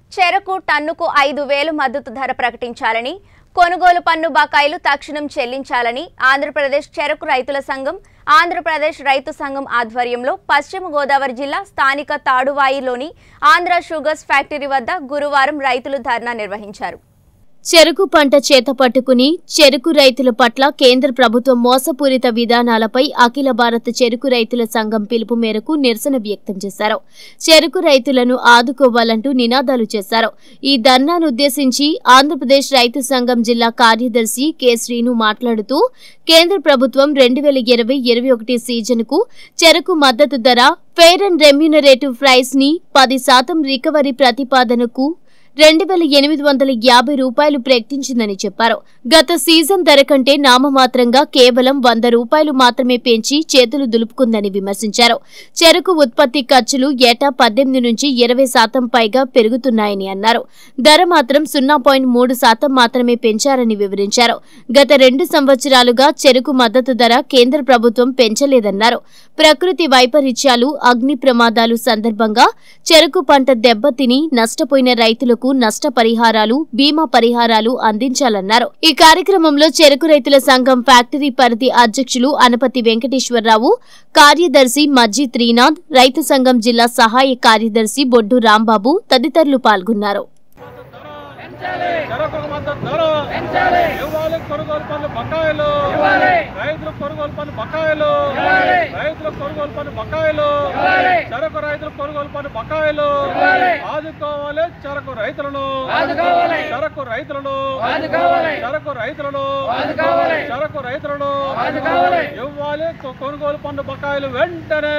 చెరకు టన్నుకు ఐదు వేలు మద్దతు ధర ప్రకటించాలని కొనుగోలు పన్ను బకాయిలు తక్షణం చెల్లించాలని ఆంధ్రప్రదేశ్ చెరకు రైతుల సంఘం ఆంధ్రప్రదేశ్ రైతు సంఘం ఆధ్వర్యంలో పశ్చిమ గోదావరి జిల్లా స్థానిక తాడువాయిలోని ఆంధ్ర షుగర్స్ ఫ్యాక్టరీ వద్ద గురువారం రైతులు ధర్నా నిర్వహించారు చెరుకు పంట చేత పట్టుకుని చెరుకు రైతుల పట్ల కేంద్ర ప్రభుత్వం మోసపూరిత విధానాలపై అఖిల భారత చెరుకు రైతుల సంఘం పిలుపు మేరకు నిరసన వ్యక్తం చేశారు చెరుకు రైతులను ఆదుకోవాలంటూ నినాదాలు చేశారు ఈ ధర్నాను ఉద్దేశించి ఆంధ్రప్రదేశ్ రైతు సంఘం జిల్లా కార్యదర్శి కె శ్రీను మాట్లాడుతూ కేంద్ర ప్రభుత్వం రెండు వేల ఇరవై ఇరవై ఒకటి సీజన్కు చెరకు మద్దతు ధర ఫెయిర్ అండ్ రెమ్యూనరేటివ్ ప్రైస్ ని పది శాతం రికవరీ ప్రతిపాదనకు రెండు వేల ఎనిమిది వందల యాభై రూపాయలు ప్రకటించిందని చెప్పారు గత సీజన్ ధర కంటే నామమాత్రంగా కేవలం వంద రూపాయలు మాత్రమే పెంచి చేతులు దులుపుకుందని విమర్శించారు చెరకు ఉత్పత్తి ఖర్చులు ఏటా పద్దెనిమిది నుంచి ఇరవై శాతం పైగా పెరుగుతున్నాయని అన్నారు ధర మాత్రం సున్నా పాయింట్ మూడు శాతం మాత్రమే పెంచారని వివరించారు గత రెండు సంవత్సరాలుగా చెరకు మద్దతు ధర కేంద్ర ప్రభుత్వం పెంచలేదన్నారు ప్రకృతి వైపరీత్యాలు అగ్ని ప్రమాదాలు సందర్భంగా చెరకు పంట దెబ్బతిని నష్టపోయిన రైతులకు నష్టపరిహారాలు బీమా పరిహారాలు అందించాలన్నారు ఈ కార్యక్రమంలో చెరకు రైతుల సంఘం ఫ్యాక్టరీ పరిధి అధ్యక్షులు అనపతి వెంకటేశ్వరరావు కార్యదర్శి మజ్జి త్రీనాథ్ రైతు సంఘం జిల్లా సహాయ కార్యదర్శి బొడ్డు రాంబాబు తదితరులు పాల్గొన్నారు చెరకు మద్దతు ధర ఇవ్వాలి కొనుగోలు పన్ను బకాయిలు రైతులకు కొనుగోలు పన్ను బకాయిలు రైతులకు కొనుగోలు పన్ను బకాయిలు చెరకు రైతులకు కొనుగోలు పన్ను బకాయిలు ఆదుకోవాలి చెరకు రైతులను చెరకు రైతులను చెరకు రైతులను చెరకు రైతులను ఇవ్వాలి కొ- కొనుగోలు పన్ను బకాయిలు వెంటనే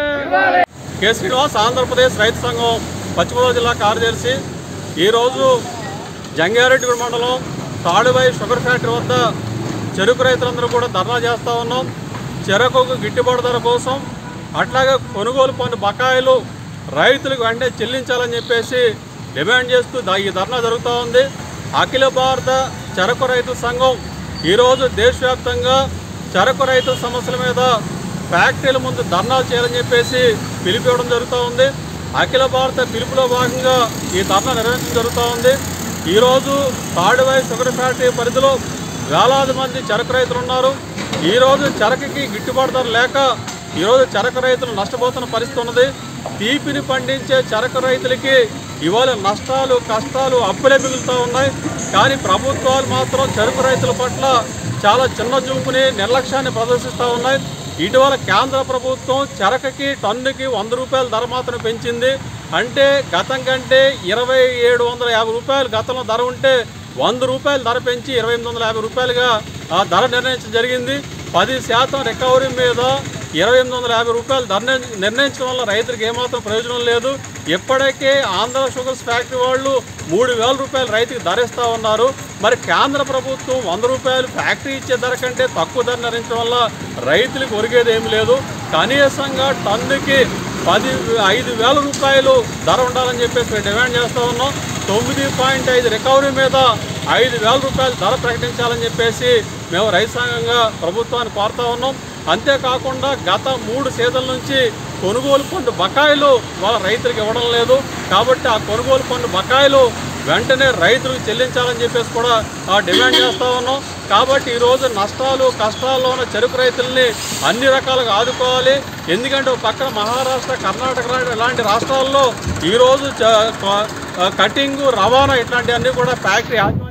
కె శ్రీనివాస్ ఆంధ్రప్రదేశ్ రైతు సంఘం పశ్చిమ గోదావరి జిల్లా కార్యదర్శి ఈరోజు జంగారెడ్డి మండలం తాడుబాయి షుగర్ ఫ్యాక్టరీ వద్ద చెరుకు రైతులందరూ కూడా ధర్నా చేస్తూ ఉన్నాం చెరకుకు గిట్టుబాటు ధర కోసం అట్లాగే కొనుగోలు పన్ను బకాయిలు రైతులకు వెంటనే చెల్లించాలని చెప్పేసి డిమాండ్ చేస్తూ దా- ఈ ధర్నా జరుగుతూ ఉంది అఖిల భారత చెరకు రైతు సంఘం ఈరోజు దేశవ్యాప్తంగా చెరకు రైతు సమస్యల మీద ఫ్యాక్టరీల ముందు ధర్నాలు చేయాలని చెప్పేసి పిలిపివ్వడం జరుగుతూ ఉంది అఖిల భారత పిలుపులో భాగంగా ఈ ధర్నా నిర్వహించడం జరుగుతూ ఉంది ఈరోజు తాడువాయి షుగర్ ఫ్యాక్టరీ పరిధిలో వేలాది మంది చెరకు రైతులు ఉన్నారు ఈరోజు చెరకుకి గిట్టుబాటు ధర లేక ఈరోజు చెరకు రైతులు నష్టపోతున్న పరిస్థితి ఉన్నది తీపిని పండించే చెరకు రైతులకి ఇవాళ నష్టాలు కష్టాలు అప్పులే మిగులుతూ ఉన్నాయి కానీ ప్రభుత్వాలు మాత్రం చెరకు రైతుల పట్ల చాలా చిన్న చూపుని నిర్లక్ష్యాన్ని ప్రదర్శిస్తూ ఉన్నాయి ఇటీవల కేంద్ర ప్రభుత్వం చెరకకి టన్నుకి వంద రూపాయల ధర మాత్రం పెంచింది అంటే గతం కంటే ఇరవై ఏడు వందల యాభై రూపాయలు గతంలో ధర ఉంటే వంద రూపాయలు ధర పెంచి ఇరవై ఎనిమిది వందల యాభై రూపాయలుగా ఆ ధర నిర్ణయించడం జరిగింది పది శాతం రికవరీ మీద ఇరవై ఎనిమిది వందల యాభై రూపాయలు ధర నిర్ణ- నిర్ణయించడం వల్ల రైతులకు ఏమాత్రం ప్రయోజనం లేదు ఇప్పటికే ఆంధ్ర షుగర్స్ ఫ్యాక్టరీ వాళ్ళు మూడు వేల రూపాయలు రైతుకి ధర ఇస్తూ ఉన్నారు మరి కేంద్ర ప్రభుత్వం వంద రూపాయలు ఫ్యాక్టరీ ఇచ్చే ధర కంటే తక్కువ ధర నిర్ణయించడం వల్ల రైతులకు ఒరిగేది ఏమి లేదు కనీసంగా టన్నుకి పది ఐదు వేల రూపాయలు ధర ఉండాలని చెప్పేసి మేము డిమాండ్ చేస్తూ ఉన్నాం తొమ్మిది పాయింట్ ఐదు రికవరీ మీద ఐదు వేల రూపాయలు ధర ప్రకటించాలని చెప్పేసి మేము రైతు సంఘంగా ప్రభుత్వాన్ని కోరుతా ఉన్నాం అంతేకాకుండా గత మూడు సీజన్ల నుంచి కొనుగోలు పన్ను బకాయిలు వాళ్ళ రైతులకు ఇవ్వడం లేదు కాబట్టి ఆ కొనుగోలు పన్ను బకాయిలు వెంటనే రైతులకు చెల్లించాలని చెప్పేసి కూడా ఆ డిమాండ్ చేస్తూ ఉన్నాం కాబట్టి ఈరోజు నష్టాలు కష్టాల్లో ఉన్న చెరుకు రైతుల్ని అన్ని రకాలుగా ఆదుకోవాలి ఎందుకంటే ఒక పక్కన మహారాష్ట్ర కర్ణాటక రా- ఇలాంటి రాష్ట్రాల్లో ఈరోజు చ- క- కటింగు రవాణా ఇట్లాంటివన్నీ కూడా ఫ్యాక్టరీ యాజమాన్యం